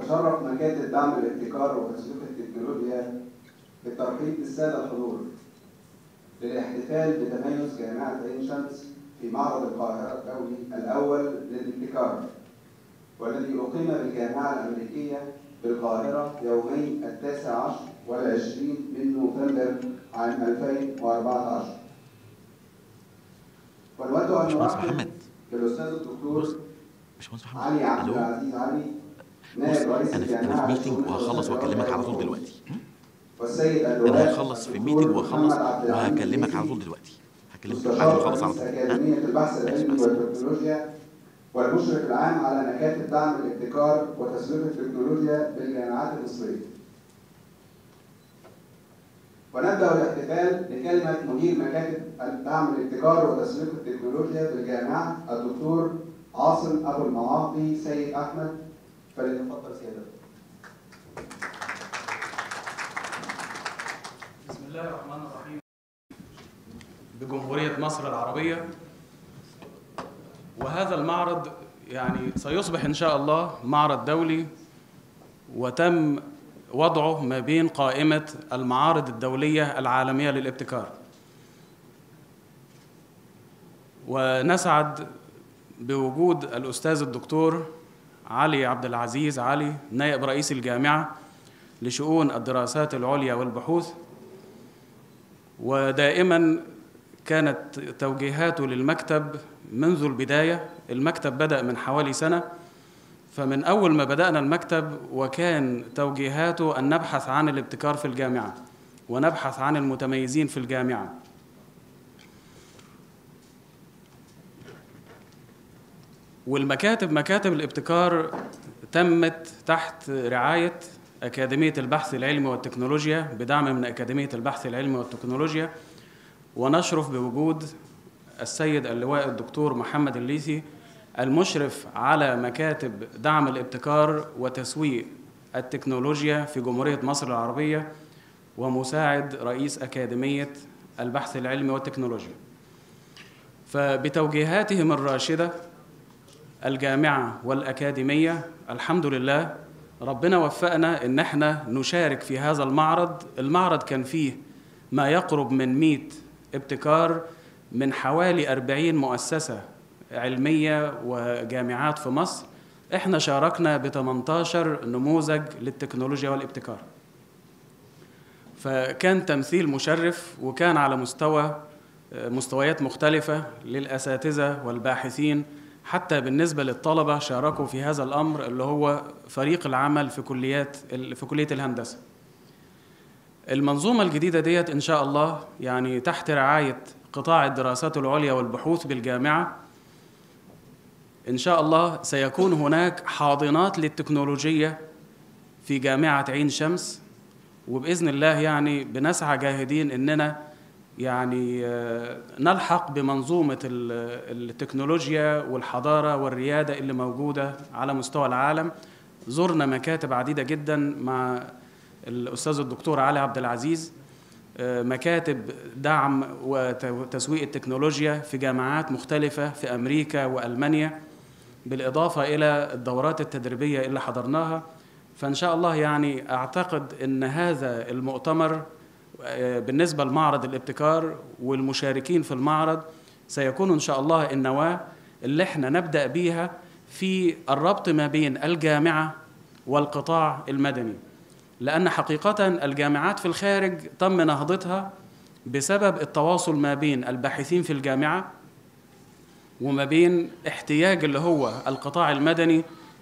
تتشرف مكاتب دعم الابتكار وتسويق التكنولوجيا بالترحيب بالسادة الحضور للاحتفال بتميز جامعة عين شمس في معرض القاهرة الدولي الأول للابتكار والذي أقيم بالجامعة الأمريكية بالقاهرة يومي التاسع عشر والعشرين من نوفمبر عام 2014 ونود أن باشمهندس نرحب محمد. بالأستاذ الدكتور باشمهندس محمد علي عبد الو العزيز علي بص نائب رئيس انا في انا في الجامعة ميتنج لشؤون وهخلص الإدارة واكلمك على طول والعلوم. دلوقتي م? والسيد انا اللواء هخلص في الدكتور الميتنج واخلص محمد عبد العزيز وهكلمك على الليثي، طول دلوقتي هكلمك بعد مستشار ما اخلص على رئيس طول ها؟ أكاديمية البحث ماشي العلمي بس والتكنولوجيا والمشرف العام على مكاتب دعم الابتكار وتسويق التكنولوجيا بالجامعات المصرية. ونبدأ الاحتفال بكلمة مدير مكاتب دعم الابتكار وتسويق التكنولوجيا بالجامعة الدكتور عاصم أبو المعاطي سيد أحمد فليتفضل سيادته. بسم الله الرحمن الرحيم بجمهورية مصر العربية وهذا المعرض يعني سيصبح إن شاء الله معرض دولي وتم وضعه ما بين قائمة المعارض الدولية العالمية للابتكار ونسعد بوجود الأستاذ الدكتور علي عبد العزيز علي نائب رئيس الجامعة لشؤون الدراسات العليا والبحوث ودائما كانت توجيهاته للمكتب منذ البداية المكتب بدأ من حوالي سنة فمن أول ما بدأنا المكتب وكان توجيهاته أن نبحث عن الابتكار في الجامعة ونبحث عن المتميزين في الجامعة والمكاتب مكاتب الابتكار تمت تحت رعاية أكاديمية البحث العلمي والتكنولوجيا بدعم من أكاديمية البحث العلمي والتكنولوجيا ونشرف بوجود السيد اللواء الدكتور محمد الليثي المشرف على مكاتب دعم الابتكار وتسويق التكنولوجيا في جمهورية مصر العربية ومساعد رئيس أكاديمية البحث العلمي والتكنولوجيا فبتوجيهاتهم الراشدة الجامعة والأكاديمية الحمد لله ربنا وفقنا إن احنا نشارك في هذا المعرض المعرض كان فيه ما يقرب من 100 ابتكار من حوالي 40 مؤسسة علمية وجامعات في مصر احنا شاركنا ب 18 نموذج للتكنولوجيا والابتكار فكان تمثيل مشرف وكان على مستوى مستويات مختلفة للأساتذة والباحثين حتى بالنسبة للطلبة شاركوا في هذا الأمر اللي هو فريق العمل في كليات في كلية الهندسة. المنظومة الجديدة ديت إن شاء الله يعني تحت رعاية قطاع الدراسات العليا والبحوث بالجامعة إن شاء الله سيكون هناك حاضنات للتكنولوجيا في جامعة عين شمس وبإذن الله يعني بنسعى جاهدين إننا يعني آه، نلحق بمنظومة ال- التكنولوجيا والحضارة والريادة اللي موجودة على مستوى العالم زرنا مكاتب عديدة جدا مع الأستاذ الدكتور علي عبد العزيز آه، مكاتب دعم وت- وتسويق التكنولوجيا في جامعات مختلفة في أمريكا وألمانيا بالإضافة إلى الدورات التدريبية اللي حضرناها فإن شاء الله يعني أعتقد أن هذا المؤتمر آه، بالنسبة لمعرض الابتكار والمشاركين في المعرض سيكون إن شاء الله النواة اللي احنا نبدأ بيها في الربط ما بين الجامعة والقطاع المدني لأن حقيقة الجامعات في الخارج تم نهضتها بسبب التواصل ما بين الباحثين في الجامعة وما بين احتياج اللي هو القطاع المدني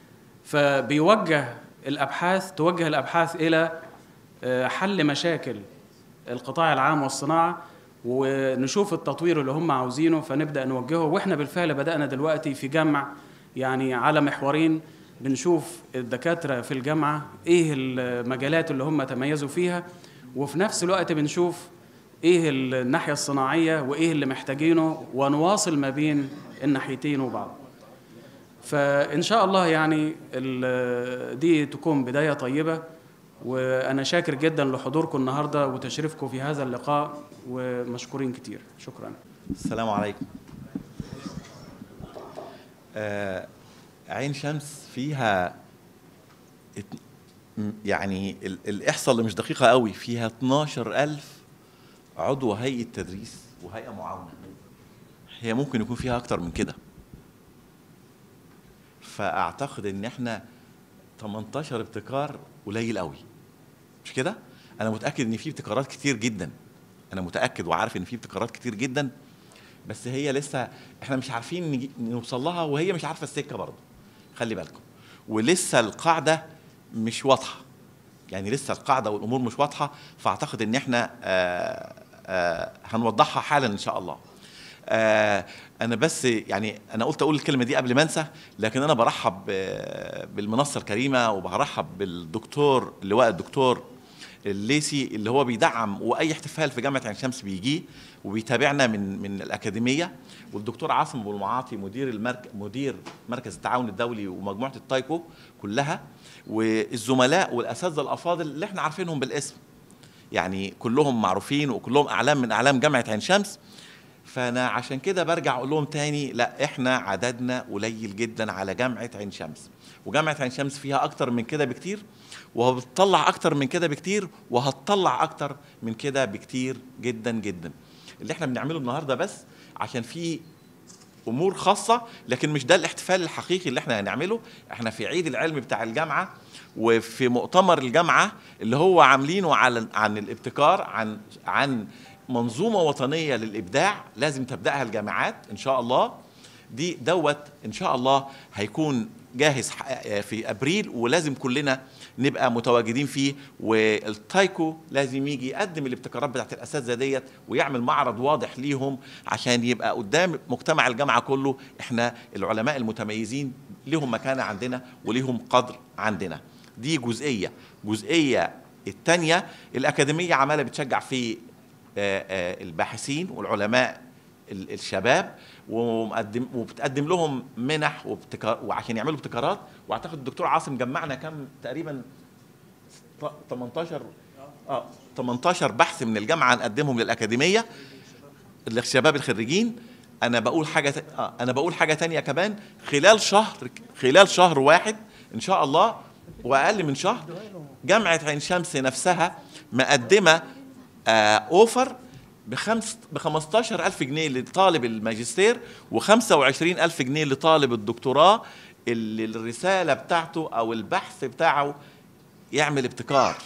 فبيوجه الابحاث توجه الابحاث الى آه، حل مشاكل القطاع العام والصناعه ونشوف التطوير اللي هم عاوزينه فنبدا نوجهه واحنا بالفعل بدانا دلوقتي في جمع يعني على محورين بنشوف الدكاتره في الجامعه ايه المجالات اللي هم تميزوا فيها وفي نفس الوقت بنشوف ايه الناحيه الصناعيه وايه اللي محتاجينه ونواصل ما بين الناحيتين وبعض فان شاء الله يعني ال- دي تكون بدايه طيبه وانا شاكر جدا لحضوركم النهارده وتشريفكم في هذا اللقاء ومشكورين كتير شكرا السلام عليكم آه عين شمس فيها ات- م- يعني ال- الاحصاء اللي مش دقيقه قوي فيها 12000 عضو هيئه تدريس وهيئه معاونه هي ممكن يكون فيها اكتر من كده فاعتقد ان احنا 18 ابتكار قليل قوي مش كده انا متاكد ان في ابتكارات كتير جدا انا متاكد وعارف ان في ابتكارات كتير جدا بس هي لسه احنا مش عارفين نجي- نوصل لها وهي مش عارفه السكه برضه خلي بالكم ولسه القاعده مش واضحه يعني لسه القاعده والامور مش واضحه فاعتقد ان احنا آه آه هنوضحها حالا ان شاء الله آه انا بس يعني انا قلت اقول الكلمه دي قبل ما انسى لكن انا برحب آه، بالمنصه الكريمه وبرحب بالدكتور اللواء الدكتور الليسي اللي هو بيدعم واي احتفال في جامعه عين شمس بيجيه وبيتابعنا من من الاكاديميه والدكتور عاصم ابو المعاطي مدير المرك مدير مركز التعاون الدولي ومجموعه التايكو كلها والزملاء والاساتذه الافاضل اللي احنا عارفينهم بالاسم يعني كلهم معروفين وكلهم اعلام من اعلام جامعه عين شمس فانا عشان كده برجع اقول لهم تاني لا احنا عددنا قليل جدا على جامعه عين شمس وجامعه عين شمس فيها اكتر من كده بكتير وبتطلع اكتر من كده بكتير وهتطلع اكتر من كده بكتير جدا جدا اللي احنا بنعمله النهارده بس عشان في امور خاصه لكن مش ده الاحتفال الحقيقي اللي احنا هنعمله احنا في عيد العلم بتاع الجامعه وفي مؤتمر الجامعه اللي هو عاملينه على عن الابتكار عن عن منظومه وطنيه للابداع لازم تبداها الجامعات ان شاء الله دي دوت ان شاء الله هيكون جاهز ح- في ابريل ولازم كلنا نبقى متواجدين فيه والتايكو لازم يجي يقدم الابتكارات بتاعت الاساتذه ديت ويعمل معرض واضح ليهم عشان يبقى قدام مجتمع الجامعه كله احنا العلماء المتميزين ليهم مكانه عندنا وليهم قدر عندنا دي جزئيه جزئيه الثانيه الاكاديميه عماله بتشجع في آه، آه، الباحثين والعلماء ال- الشباب ومقدم وبتقدم لهم منح وابتكار وعشان يعملوا ابتكارات واعتقد الدكتور عاصم جمعنا كم تقريبا ط- 18 اه 18 بحث من الجامعه نقدمهم للاكاديميه للشباب الخريجين انا بقول حاجه ت... آه انا بقول حاجه تانية كمان خلال شهر خلال شهر واحد ان شاء الله واقل من شهر جامعه عين شمس نفسها مقدمه آه اوفر بخمس ب 15000 جنيه لطالب الماجستير و25000 جنيه لطالب الدكتوراه اللي الرساله بتاعته او البحث بتاعه يعمل ابتكار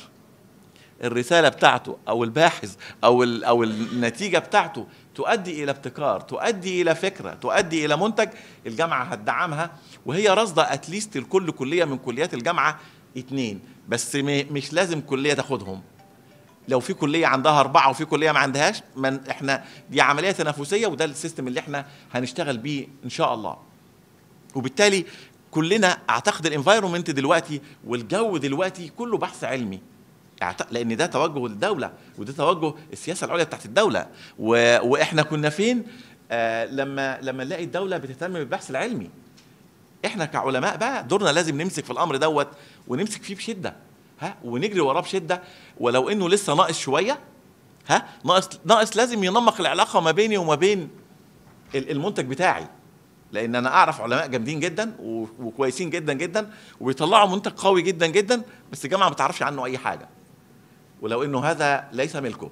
الرساله بتاعته او الباحث او ال- او النتيجه بتاعته تؤدي الى ابتكار تؤدي الى فكره تؤدي الى منتج الجامعه هتدعمها وهي راصده اتليست لكل كليه من كليات الجامعه اتنين بس م- مش لازم كليه تاخدهم لو في كليه عندها اربعه وفي كليه ما عندهاش من احنا دي عمليه تنافسيه وده السيستم اللي احنا هنشتغل بيه ان شاء الله وبالتالي كلنا اعتقد الانفايرمنت دلوقتي والجو دلوقتي كله بحث علمي أعت- لان ده توجه الدوله وده توجه السياسه العليا بتاعت الدوله و... واحنا كنا فين آه لما لما نلاقي الدوله بتهتم بالبحث العلمي احنا كعلماء بقى دورنا لازم نمسك في الامر دوت ونمسك فيه بشده ها ونجري وراه بشده ولو انه لسه ناقص شويه ها ناقص ناقص لازم ينمق العلاقه ما بيني وما بين ال- المنتج بتاعي لان انا اعرف علماء جامدين جدا و- وكويسين جدا جدا وبيطلعوا منتج قوي جدا جدا بس الجامعه ما تعرفش عنه اي حاجه ولو انه هذا ليس ملكه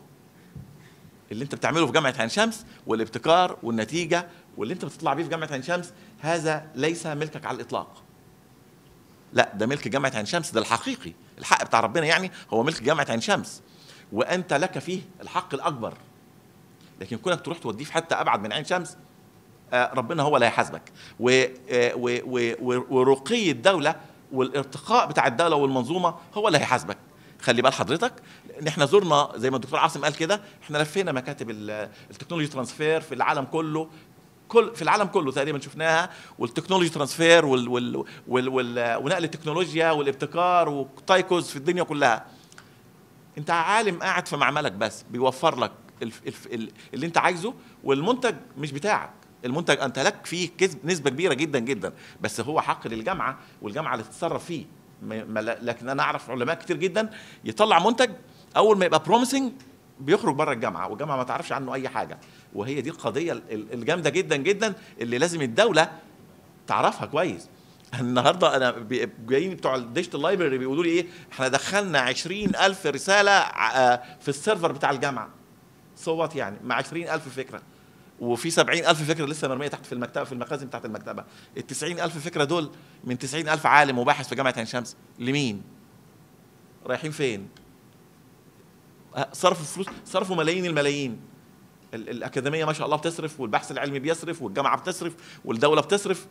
اللي انت بتعمله في جامعه عين شمس والابتكار والنتيجه واللي انت بتطلع بيه في جامعه عين شمس هذا ليس ملكك على الاطلاق لا ده ملك جامعه عين شمس ده الحقيقي الحق بتاع ربنا يعني هو ملك جامعه عين شمس وانت لك فيه الحق الاكبر لكن كونك تروح توديه في حته ابعد من عين شمس آه، ربنا هو اللي هيحاسبك و- آه، و- و- و- ورقي الدوله والارتقاء بتاع الدوله والمنظومه هو اللي هيحاسبك خلي بال حضرتك ان احنا زرنا زي ما الدكتور عاصم قال كده احنا لفينا مكاتب ال- التكنولوجي ترانسفير في العالم كله كل في العالم كله تقريبا شفناها والتكنولوجي ترانسفير وال وال وال وال ونقل التكنولوجيا والابتكار وتايكوز في الدنيا كلها انت عالم قاعد في معملك بس بيوفر لك الف الف ال- اللي انت عايزه والمنتج مش بتاعك المنتج انت لك فيه كسب نسبه كبيره جدا جدا بس هو حق للجامعه والجامعه اللي تتصرف فيه ما- ما- لكن انا اعرف علماء كتير جدا يطلع منتج اول ما يبقى بروميسنج بيخرج بره الجامعه والجامعه ما تعرفش عنه اي حاجه وهي دي القضيه ال- ال- الجامده جدا جدا اللي لازم الدوله تعرفها كويس النهارده انا بي- جايين بتوع الديجيتال لايبرري بيقولوا لي ايه احنا دخلنا 20000 رساله ع- في السيرفر بتاع الجامعه صوت يعني مع 20000 فكره وفي 70000 فكره لسه مرميه تحت في المكتبه في المخازن بتاعت المكتبه ال 90000 فكره دول من 90000 عالم وباحث في جامعه عين شمس لمين رايحين فين ه- صرفوا فلوس صرفوا ملايين الملايين ال- الاكاديميه ما شاء الله بتصرف والبحث العلمي بيصرف والجامعه بتصرف والدوله بتصرف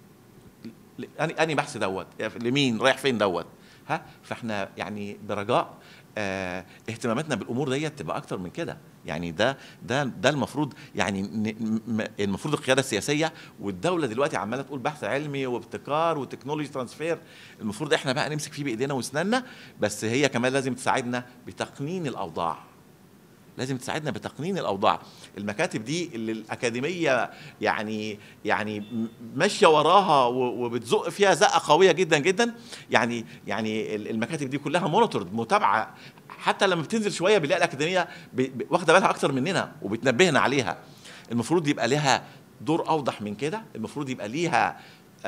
ل- اني اني بحث دوت يعني لمين رايح فين دوت ها فاحنا يعني برجاء آه اهتماماتنا بالامور ديت تبقى اكتر من كده يعني ده ده ده المفروض يعني ن- م- المفروض القياده السياسيه والدوله دلوقتي عماله تقول بحث علمي وابتكار وتكنولوجي ترانسفير المفروض احنا بقى نمسك فيه بايدينا واسناننا بس هي كمان لازم تساعدنا بتقنين الاوضاع لازم تساعدنا بتقنين الاوضاع المكاتب دي اللي الاكاديميه يعني يعني م- ماشيه وراها و- وبتزق فيها زقه قويه جدا جدا يعني يعني ال- المكاتب دي كلها مونيتورد متابعه حتى لما بتنزل شويه بنلاقي الاكاديميه ب- ب- واخده بالها اكتر مننا وبتنبهنا عليها المفروض يبقى لها دور اوضح من كده المفروض يبقى ليها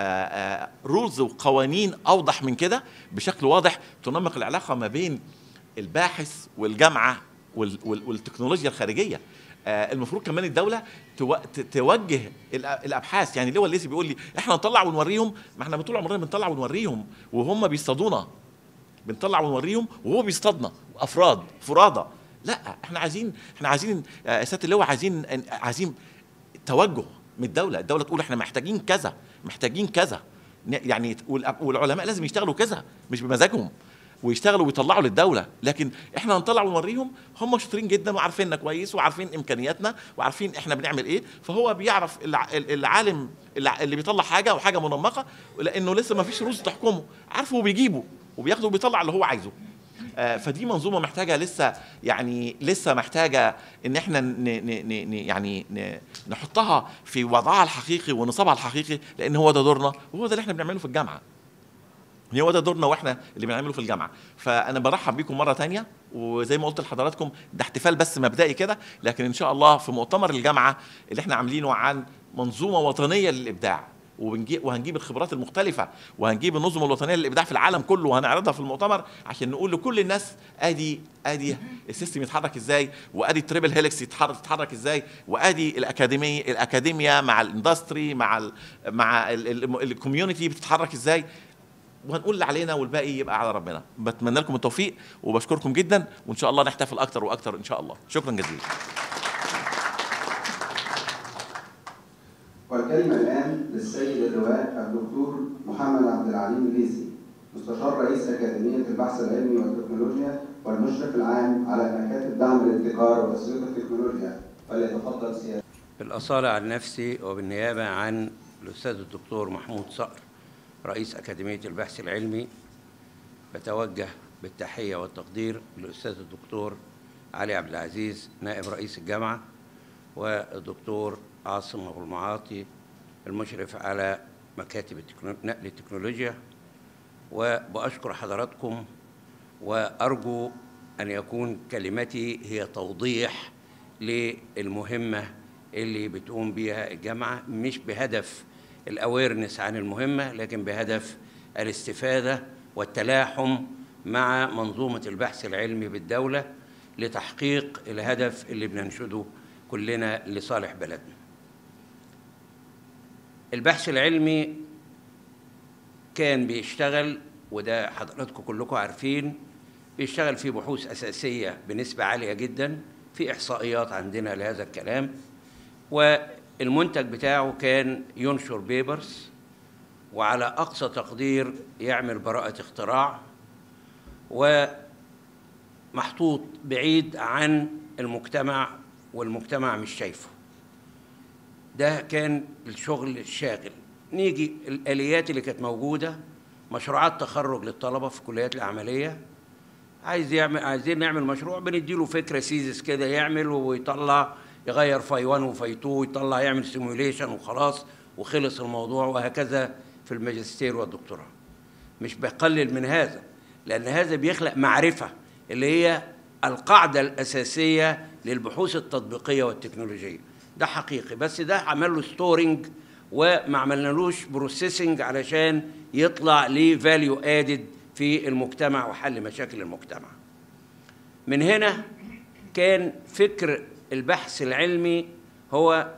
رولز وقوانين اوضح من كده بشكل واضح تنمق العلاقه ما بين الباحث والجامعه وال- وال- والتكنولوجيا الخارجيه آه، المفروض كمان الدوله تو- ت- توجه الأ- الابحاث يعني اللي هو الليسي بيقول لي احنا نطلع ونوريهم ما احنا طول عمرنا بنطلع ونوريهم وهم بيصطادونا بنطلع ونوريهم وهو بيصطادنا افراد فرادى لا احنا عايزين احنا عايزين آه، يا سياده اللواء عايزين عايزين توجه من الدوله الدوله تقول احنا محتاجين كذا محتاجين كذا ن- يعني والأ- والعلماء لازم يشتغلوا كذا مش بمزاجهم ويشتغلوا ويطلعوا للدوله لكن احنا هنطلع ونوريهم هم شاطرين جدا وعارفيننا كويس وعارفين امكانياتنا وعارفين احنا بنعمل ايه فهو بيعرف الع- العالم الع- اللي بيطلع حاجه وحاجه منمقه لانه لسه ما فيش رؤوس تحكمه عارفه وبيجيبه وبياخده وبيطلع اللي هو عايزه آه، فدي منظومه محتاجه لسه يعني لسه محتاجه ان احنا ن ن ن ن يعني ن نحطها في وضعها الحقيقي ونصابها الحقيقي لان هو ده دورنا وهو ده اللي احنا بنعمله في الجامعه هو ده دورنا واحنا اللي بنعمله في الجامعه فانا برحب بيكم مره تانية وزي ما قلت لحضراتكم ده احتفال بس مبدئي كده لكن ان شاء الله في مؤتمر الجامعه اللي احنا عاملينه عن منظومه وطنيه للابداع وبنجيب وهنجيب الخبرات المختلفه وهنجيب النظم الوطنيه للابداع في العالم كله وهنعرضها في المؤتمر عشان نقول لكل الناس ادي ادي السيستم يتحرك ازاي وادي التريبل هيلكس يتحرك تتحرك ازاي وادي الاكاديميه الاكاديميا مع الاندستري مع ال مع الكوميونتي بتتحرك ازاي وهنقول اللي علينا والباقي يبقى على ربنا بتمنى لكم التوفيق وبشكركم جدا وان شاء الله نحتفل اكتر واكتر ان شاء الله شكرا جزيلا والكلمة الآن للسيد اللواء الدكتور محمد عبد العليم الليثي مستشار رئيس أكاديمية البحث العلمي والتكنولوجيا والمشرف العام على مكاتب دعم الابتكار وتسويق التكنولوجيا فليتفضل سيادة بالأصالة عن نفسي وبالنيابة عن الأستاذ الدكتور محمود صقر رئيس أكاديمية البحث العلمي بتوجه بالتحية والتقدير للأستاذ الدكتور علي عبد العزيز نائب رئيس الجامعة والدكتور عاصم أبو المعاطي المشرف على مكاتب التكنو... نقل التكنولوجيا وبأشكر حضراتكم وأرجو أن يكون كلمتي هي توضيح للمهمة اللي بتقوم بيها الجامعة مش بهدف الأويرنس عن المهمة لكن بهدف الاستفادة والتلاحم مع منظومة البحث العلمي بالدولة لتحقيق الهدف اللي بننشده كلنا لصالح بلدنا البحث العلمي كان بيشتغل وده حضراتكم كلكم عارفين بيشتغل في بحوث أساسية بنسبة عالية جدا في إحصائيات عندنا لهذا الكلام والمنتج بتاعه كان ينشر بيبرز وعلى أقصى تقدير يعمل براءة اختراع ومحطوط بعيد عن المجتمع والمجتمع مش شايفه ده كان الشغل الشاغل نيجي الآليات اللي كانت موجودة مشروعات تخرج للطلبة في الكليات العملية عايز يعمل عايزين نعمل مشروع بنديله فكرة سيزس كده يعمل ويطلع يغير فاي 1 وفاي 2 ويطلع يعمل سيموليشن وخلاص وخلص الموضوع وهكذا في الماجستير والدكتوراه مش بقلل من هذا لأن هذا بيخلق معرفة اللي هي القاعدة الأساسية للبحوث التطبيقية والتكنولوجية ده حقيقي بس ده عمل له ستورنج وما عملنالوش بروسيسنج علشان يطلع ليه فاليو ادد في المجتمع وحل مشاكل المجتمع من هنا كان فكر البحث العلمي هو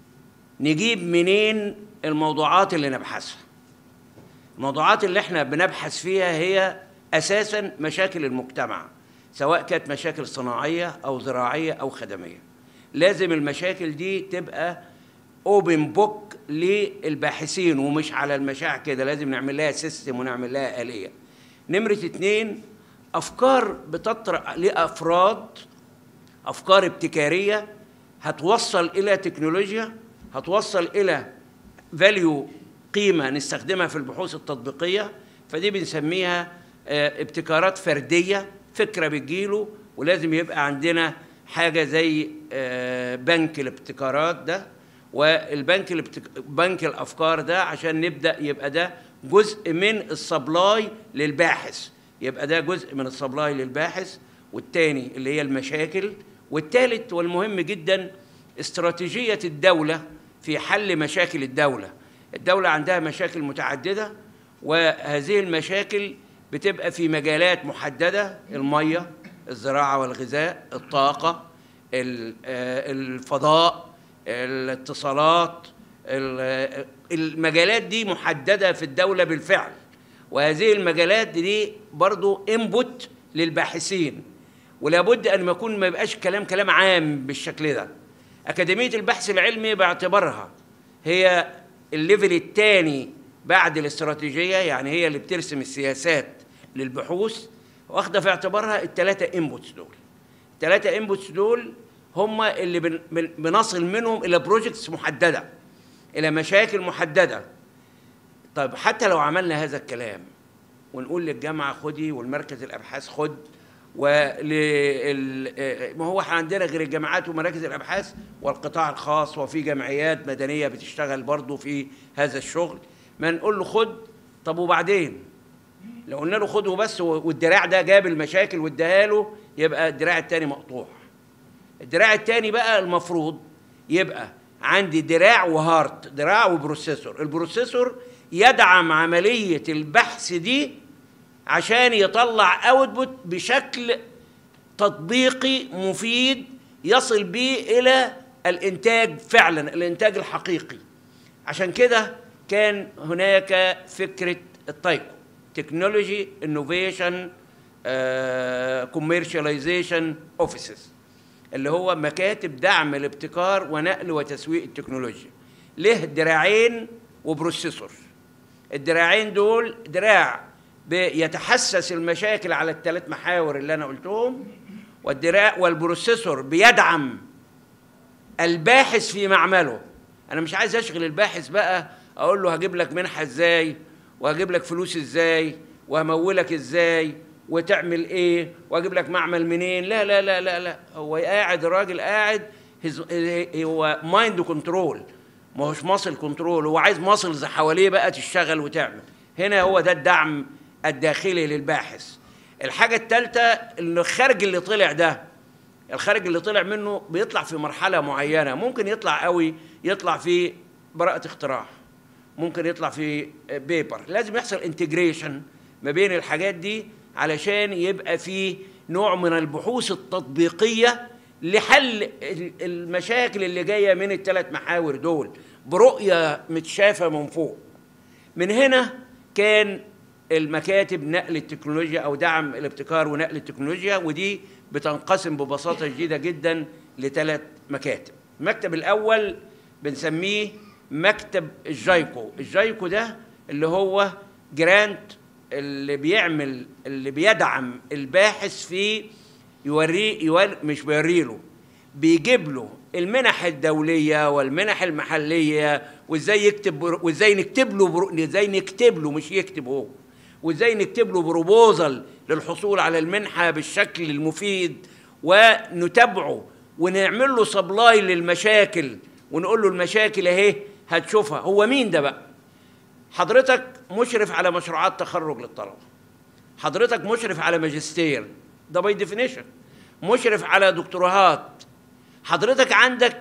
نجيب منين الموضوعات اللي نبحثها الموضوعات اللي احنا بنبحث فيها هي اساسا مشاكل المجتمع سواء كانت مشاكل صناعيه او زراعيه او خدميه لازم المشاكل دي تبقى اوبن بوك للباحثين ومش على المشاع كده لازم نعمل لها سيستم ونعمل لها آلية نمرة اتنين أفكار بتطرح لأفراد أفكار ابتكارية هتوصل إلى تكنولوجيا هتوصل إلى فاليو قيمة نستخدمها في البحوث التطبيقية فدي بنسميها آه، ابتكارات فردية فكرة بتجيله ولازم يبقى عندنا حاجة زي آه، بنك الابتكارات ده والبنك الابتك... بنك الافكار ده عشان نبدا يبقى ده جزء من السبلاي للباحث يبقى ده جزء من السبلاي للباحث والتاني اللي هي المشاكل والتالت والمهم جدا استراتيجيه الدوله في حل مشاكل الدوله الدوله عندها مشاكل متعدده وهذه المشاكل بتبقى في مجالات محدده الميه الزراعه والغذاء الطاقه ال- آه، الفضاء الاتصالات ال- المجالات دي محددة في الدولة بالفعل وهذه المجالات دي برضو انبوت للباحثين ولابد ان يكون ما يبقاش كلام كلام عام بالشكل ده أكاديمية البحث العلمي باعتبارها هي الليفل الثاني بعد الاستراتيجية يعني هي اللي بترسم السياسات للبحوث واخدة في اعتبارها الثلاثة انبوتس دول الثلاثة انبوتس دول هم اللي بن- بن- بنصل منهم الى بروجكتس محدده الى مشاكل محدده طيب حتى لو عملنا هذا الكلام ونقول للجامعه خدي والمركز الابحاث خد ول ما هو احنا عندنا غير الجامعات ومراكز الابحاث والقطاع الخاص وفي جمعيات مدنيه بتشتغل برضه في هذا الشغل ما نقول له خد طب وبعدين لو قلنا له خده بس والدراع ده جاب المشاكل واداها له يبقى الدراع التاني مقطوع الدراع التاني بقى المفروض يبقى عندي دراع وهارت دراع وبروسيسور البروسيسور يدعم عملية البحث دي عشان يطلع اوتبوت بشكل تطبيقي مفيد يصل بيه الى الانتاج فعلا الانتاج الحقيقي عشان كده كان هناك فكره التايكو تكنولوجي انوفيشن كوميرشاليزيشن اوفيسز اللي هو مكاتب دعم الابتكار ونقل وتسويق التكنولوجيا له دراعين وبروسيسور الدراعين دول دراع بيتحسس المشاكل على الثلاث محاور اللي انا قلتهم والدراع والبروسيسور بيدعم الباحث في معمله انا مش عايز اشغل الباحث بقى اقول له هجيب لك منحه ازاي وهجيب لك فلوس ازاي وهمولك ازاي وتعمل ايه واجيب لك معمل منين لا لا لا لا لا هو قاعد الراجل قاعد هز- هو مايند كنترول ما هوش ماسل كنترول هو عايز ماسلز حواليه بقى تشتغل وتعمل هنا هو ده الدعم الداخلي للباحث الحاجه الثالثه ان الخارج اللي طلع ده الخارج اللي طلع منه بيطلع في مرحله معينه ممكن يطلع قوي يطلع في براءه اختراع ممكن يطلع في بيبر لازم يحصل انتجريشن ما بين الحاجات دي علشان يبقى في نوع من البحوث التطبيقيه لحل ال- المشاكل اللي جايه من الثلاث محاور دول برؤيه متشافه من فوق من هنا كان المكاتب نقل التكنولوجيا او دعم الابتكار ونقل التكنولوجيا ودي بتنقسم ببساطه شديده جدا لثلاث مكاتب المكتب الاول بنسميه مكتب الجايكو الجايكو ده اللي هو جرانت اللي بيعمل اللي بيدعم الباحث في يوريه يور مش بيوريله بيجيب له المنح الدوليه والمنح المحليه وازاي يكتب وازاي نكتب له برو... ازاي نكتب له مش يكتب هو وازاي نكتب له بروبوزل للحصول على المنحه بالشكل المفيد ونتابعه ونعمل له سبلاي للمشاكل ونقول له المشاكل اهي هتشوفها هو مين ده بقى حضرتك مشرف على مشروعات تخرج للطلبه حضرتك مشرف على ماجستير ده باي ديفينيشن مشرف على دكتوراهات حضرتك عندك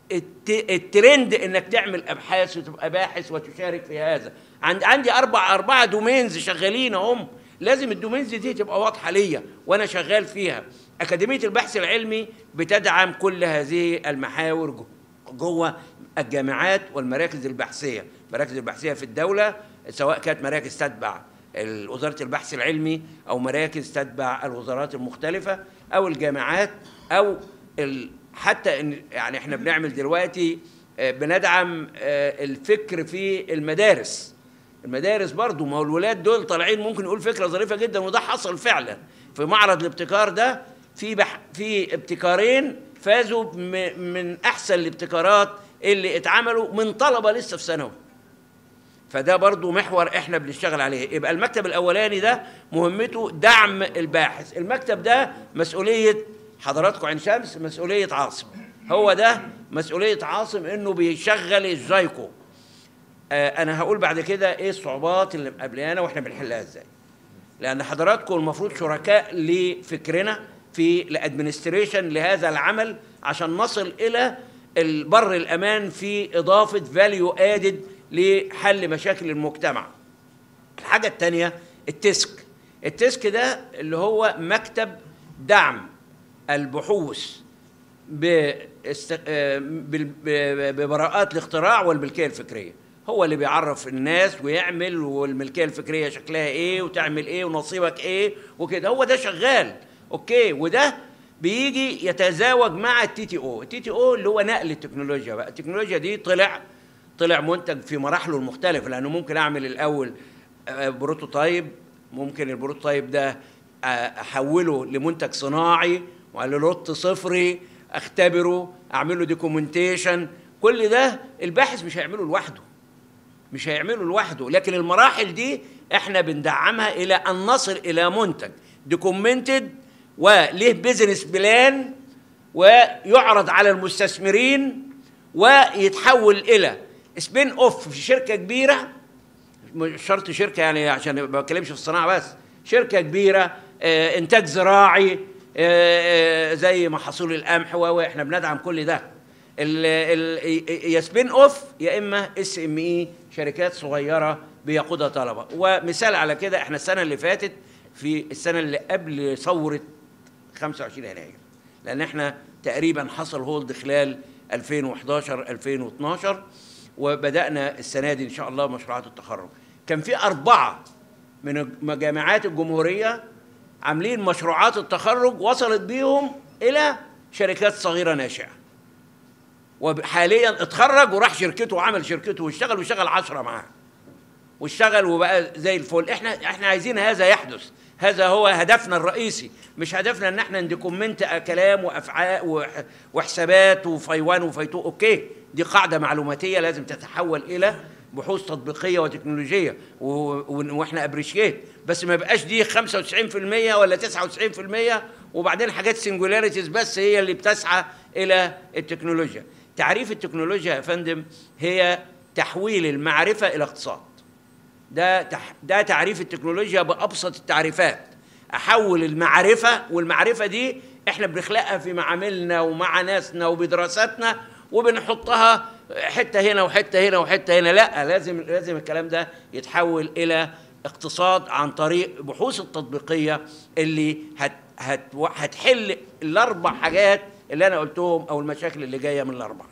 الت- الترند انك تعمل ابحاث وتبقى باحث وتشارك في هذا عند عندي اربع اربعه دومينز شغالين هم لازم الدومينز دي تبقى واضحه ليا وانا شغال فيها اكاديميه البحث العلمي بتدعم كل هذه المحاور جو- جوه الجامعات والمراكز البحثيه المراكز البحثيه في الدوله سواء كانت مراكز تتبع ال- وزاره البحث العلمي او مراكز تتبع الوزارات المختلفه او الجامعات او ال- حتى ان يعني احنا بنعمل دلوقتي آه، بندعم آه، الفكر في المدارس المدارس برضو ما هو الولاد دول طالعين ممكن يقول فكره ظريفه جدا وده حصل فعلا في معرض الابتكار ده في بح في ابتكارين فازوا م- من احسن الابتكارات اللي اتعملوا من طلبه لسه في ثانوي فده برضو محور احنا بنشتغل عليه يبقى المكتب الاولاني ده مهمته دعم الباحث المكتب ده مسؤوليه حضراتكم عين شمس مسؤوليه عاصم هو ده مسؤوليه عاصم انه بيشغل الجايكو آه انا هقول بعد كده ايه الصعوبات اللي مقابلانا واحنا بنحلها ازاي لان حضراتكم المفروض شركاء لفكرنا في الادمنستريشن لهذا العمل عشان نصل الى البر الامان في اضافه فاليو ادد لحل مشاكل المجتمع الحاجه الثانيه التسك التسك ده اللي هو مكتب دعم البحوث باست... آه، بال- ب- ببراءات الاختراع والملكيه الفكريه هو اللي بيعرف الناس ويعمل والملكيه الفكريه شكلها ايه وتعمل ايه ونصيبك ايه وكده هو ده شغال اوكي وده بيجي يتزاوج مع التي تي او التي تي او اللي هو نقل التكنولوجيا بقى التكنولوجيا دي طلع طلع منتج في مراحله المختلفه لانه ممكن اعمل الاول آه، بروتوتايب ممكن البروتوتايب ده آه، احوله لمنتج صناعي وعلى لوت صفري اختبره اعمل له دوكيومنتيشن كل ده الباحث مش هيعمله لوحده مش هيعمله لوحده لكن المراحل دي احنا بندعمها الى ان نصل الى منتج دوكيومنتد وليه بيزنس بلان ويعرض على المستثمرين ويتحول الى سبين اوف في شركه كبيره مش شرط شركه يعني عشان ما بتكلمش في الصناعه بس شركه كبيره آه، انتاج زراعي آه، آه، زي محاصيل القمح واحنا بندعم كل ده ال- ال- يا سبين اوف يا اما اس ام اي شركات صغيره بيقودها طلبه ومثال على كده احنا السنه اللي فاتت في السنه اللي قبل ثوره 25 يناير لان احنا تقريبا حصل هولد خلال 2011 2012 وبدانا السنه دي ان شاء الله مشروعات التخرج كان في اربعه من جامعات الجمهوريه عاملين مشروعات التخرج وصلت بيهم الى شركات صغيره ناشئه وحاليا اتخرج وراح شركته وعمل شركته واشتغل واشتغل عشرة معاه واشتغل وبقى زي الفل احنا احنا عايزين هذا يحدث هذا هو هدفنا الرئيسي مش هدفنا ان احنا ندوكومنت كلام وافعال وح- وحسابات وفيوان وفيتو اوكي دي قاعده معلوماتيه لازم تتحول الى بحوث تطبيقيه وتكنولوجيه و- و- واحنا ابريشيت بس ما يبقاش دي 95% ولا 99% وبعدين حاجات سنجولاريتيز بس هي اللي بتسعى الى التكنولوجيا تعريف التكنولوجيا يا فندم هي تحويل المعرفه الى اقتصاد ده تح... ده تعريف التكنولوجيا بابسط التعريفات احول المعرفه والمعرفه دي احنا بنخلقها في معاملنا ومع ناسنا وبدراساتنا وبنحطها حته هنا وحته هنا وحته هنا لا لازم لازم الكلام ده يتحول الى اقتصاد عن طريق بحوث التطبيقيه اللي هت هت هتحل الاربع حاجات اللي انا قلتهم او المشاكل اللي جايه من الاربعه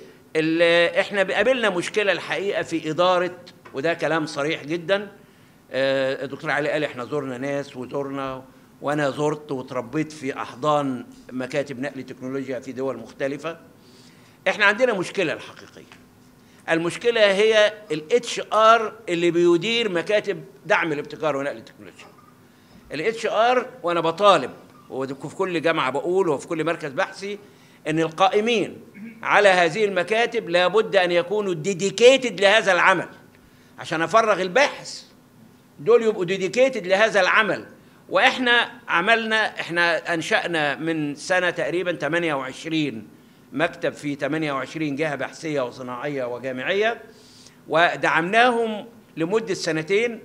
ال- احنا بيقابلنا مشكله الحقيقه في اداره وده كلام صريح جدا آه، الدكتور علي قال احنا زرنا ناس وزرنا وانا زرت وتربيت في احضان مكاتب نقل تكنولوجيا في دول مختلفه احنا عندنا مشكله الحقيقيه المشكله هي الاتش ار اللي بيدير مكاتب دعم الابتكار ونقل التكنولوجيا الاتش ار وانا بطالب وفي كل جامعه بقول وفي كل مركز بحثي ان القائمين على هذه المكاتب لابد ان يكونوا ديديكيتد لهذا العمل عشان افرغ الباحث دول يبقوا ديديكيتد لهذا العمل واحنا عملنا احنا انشانا من سنه تقريبا 28 مكتب في 28 جهه بحثيه وصناعيه وجامعيه ودعمناهم لمده سنتين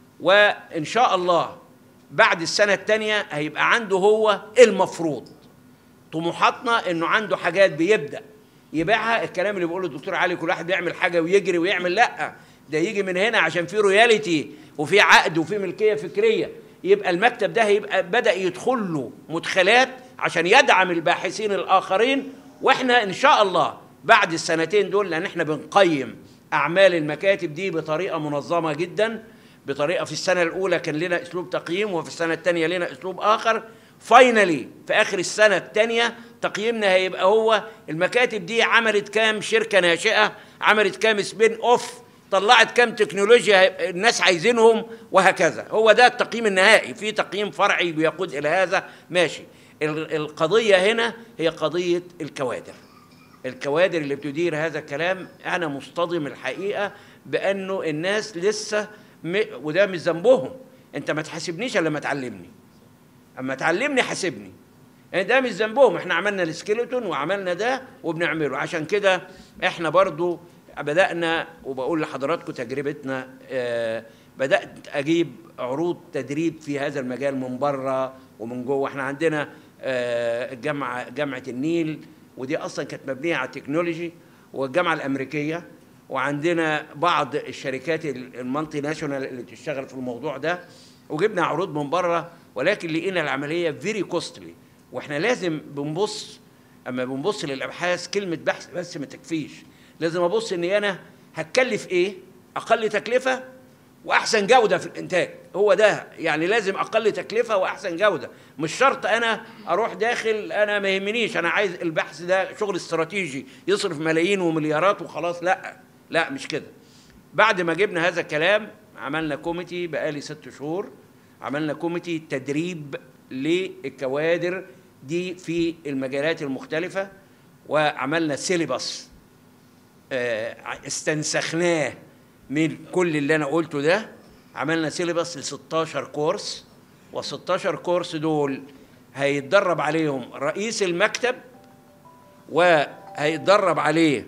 وان شاء الله بعد السنه الثانيه هيبقى عنده هو المفروض طموحاتنا انه عنده حاجات بيبدا يبيعها الكلام اللي بيقوله الدكتور علي كل واحد بيعمل حاجه ويجري ويعمل لا ده يجي من هنا عشان في رويالتي وفي عقد وفي ملكيه فكريه يبقى المكتب ده هيبقى بدا يدخل له مدخلات عشان يدعم الباحثين الاخرين واحنا ان شاء الله بعد السنتين دول لان احنا بنقيم اعمال المكاتب دي بطريقه منظمه جدا بطريقه في السنه الاولى كان لنا اسلوب تقييم وفي السنه الثانيه لنا اسلوب اخر فاينلي في اخر السنه الثانيه تقييمنا هيبقى هو المكاتب دي عملت كام شركه ناشئه عملت كام سبين اوف طلعت كام تكنولوجيا الناس عايزينهم وهكذا هو ده التقييم النهائي في تقييم فرعي بيقود الى هذا ماشي ال- القضيه هنا هي قضيه الكوادر الكوادر اللي بتدير هذا الكلام انا مصطدم الحقيقه بانه الناس لسه م... وده مش ذنبهم انت ما تحاسبنيش الا لما تعلمني اما تعلمني حاسبني يعني ده مش ذنبهم احنا عملنا السكيلتون وعملنا ده وبنعمله عشان كده احنا برضو بدأنا وبقول لحضراتكم تجربتنا آه بدأت أجيب عروض تدريب في هذا المجال من بره ومن جوه احنا عندنا آه الجامعة جامعة النيل ودي أصلا كانت مبنية على التكنولوجي والجامعة الأمريكية وعندنا بعض الشركات المالتي ناشونال اللي بتشتغل في الموضوع ده وجبنا عروض من بره ولكن لقينا العمليه فيري كوستلي واحنا لازم بنبص اما بنبص للابحاث كلمه بحث بس ما تكفيش لازم ابص ان انا هتكلف ايه اقل تكلفه واحسن جوده في الانتاج هو ده يعني لازم اقل تكلفه واحسن جوده مش شرط انا اروح داخل انا ما يهمنيش انا عايز البحث ده شغل استراتيجي يصرف ملايين ومليارات وخلاص لا لا مش كده بعد ما جبنا هذا الكلام عملنا كوميتي بقالي ست شهور عملنا كوميتي تدريب للكوادر دي في المجالات المختلفة وعملنا سيلبس آه، استنسخناه من كل اللي أنا قلته ده عملنا سيلبس ل 16 كورس و 16 كورس دول هيتدرب عليهم رئيس المكتب وهيتدرب عليه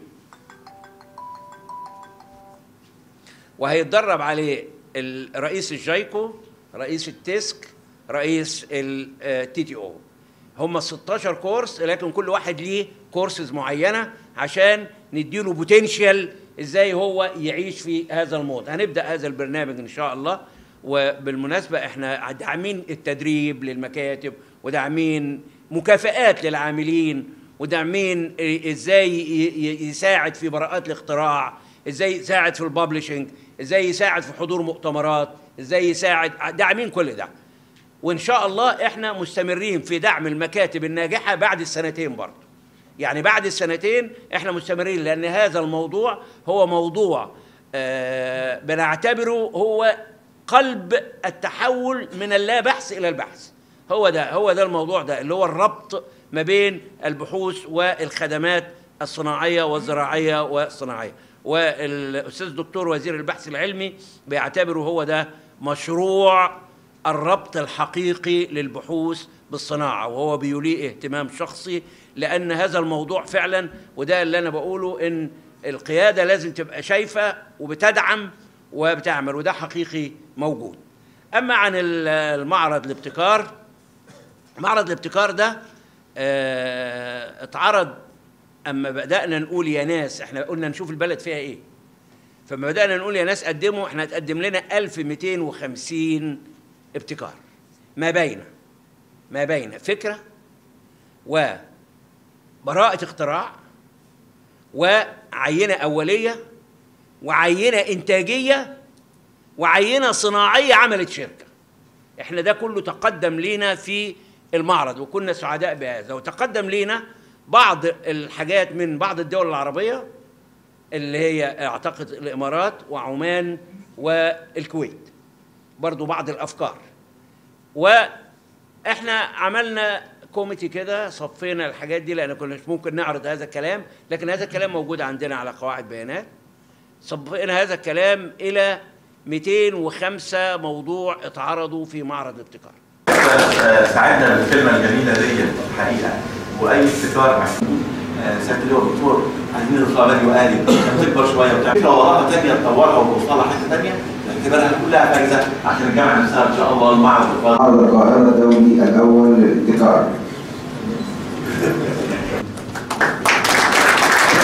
وهيتدرب عليه ال- رئيس الجايكو رئيس التسك رئيس التي تي او هم 16 كورس لكن كل واحد ليه كورسز معينه عشان نديله بوتنشال ازاي هو يعيش في هذا الموضوع هنبدا هذا البرنامج ان شاء الله وبالمناسبه احنا داعمين التدريب للمكاتب وداعمين مكافآت للعاملين وداعمين ازاي ي- ي- يساعد في براءات الاختراع ازاي يساعد في الببلشنج ازاي يساعد في حضور مؤتمرات ازاي يساعد داعمين كل ده وان شاء الله احنا مستمرين في دعم المكاتب الناجحه بعد السنتين برضه يعني بعد السنتين احنا مستمرين لان هذا الموضوع هو موضوع آه بنعتبره هو قلب التحول من اللا بحث الى البحث هو ده هو ده الموضوع ده اللي هو الربط ما بين البحوث والخدمات الصناعيه والزراعيه والصناعيه والاستاذ الدكتور وزير البحث العلمي بيعتبره هو ده مشروع الربط الحقيقي للبحوث بالصناعه وهو بيوليه اهتمام شخصي لان هذا الموضوع فعلا وده اللي انا بقوله ان القياده لازم تبقى شايفه وبتدعم وبتعمل وده حقيقي موجود اما عن ال- المعرض الابتكار معرض الابتكار ده آه، اتعرض اما بدانا نقول يا ناس احنا قلنا نشوف البلد فيها ايه فما بدانا نقول يا ناس قدموا احنا هتقدم لنا 1250 ابتكار ما بين ما بين فكره وبراءه اختراع وعينه اوليه وعينه انتاجيه وعينه صناعيه عملت شركه احنا ده كله تقدم لينا في المعرض وكنا سعداء بهذا وتقدم لينا بعض الحاجات من بعض الدول العربيه اللي هي اعتقد الامارات وعمان والكويت برضو بعض الافكار واحنا عملنا كوميتي كده صفينا الحاجات دي لان كنا مش ممكن نعرض هذا الكلام لكن هذا الكلام موجود عندنا على قواعد بيانات صفينا هذا الكلام الى 205 موضوع اتعرضوا في معرض الابتكار ساعدنا بالكلمه الجميله دي الحقيقه واي ابتكار محدود سياده اللي هو الدكتور عايزين الخبر يؤالي تكبر شويه وتعمل فكره وراها ثانيه تطورها وتوصلها حته ثانيه نعتبرها كلها فايزه عشان الجامعه نفسها ان شاء الله المعرض القادم معرض القاهرة الدولي الأول للابتكار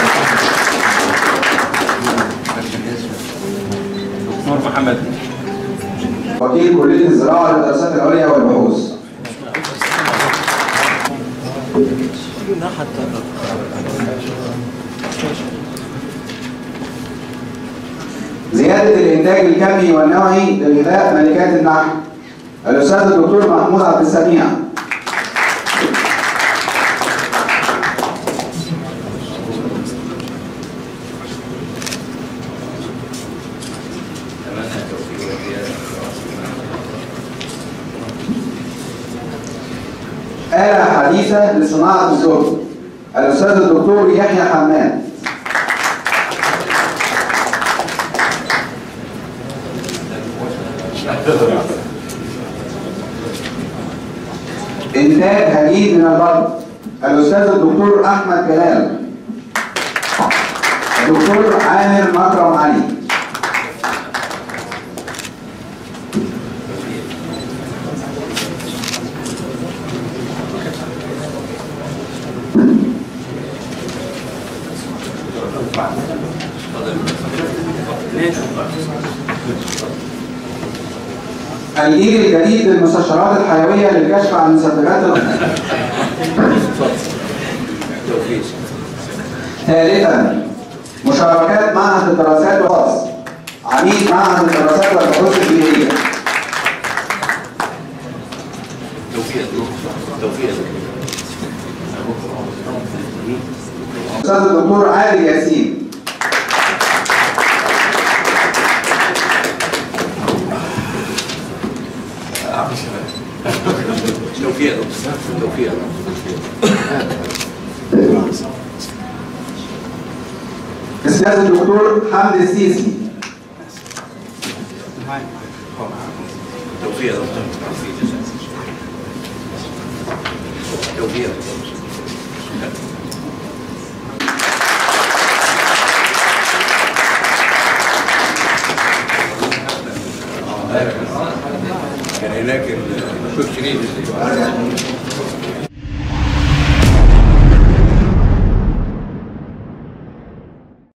دكتور محمد وكيل كلية الزراعة للدراسات العليا والبحوث زيادة الإنتاج الكمي والنوعي لغذاء ملكات النحل الأستاذ الدكتور محمود عبد السميع آلة حديثة لصناعة الزهد الأستاذ الدكتور يحيى حماد إنتاج هجين من البر الأستاذ الدكتور أحمد جلال الدكتور عامر مكرم علي الجيل الجديد للمستشعرات الحيوية للكشف عن مسببات الغداء. ثالثا مشاركات معهد الدراسات والخاص عميد معهد الدراسات والبحوث البيئية الأستاذ الدكتور عادل ياسين توفيق توفيق الأستاذ الدكتور حمد السيسي توفيق توفيق كان هناك الدكتور شريف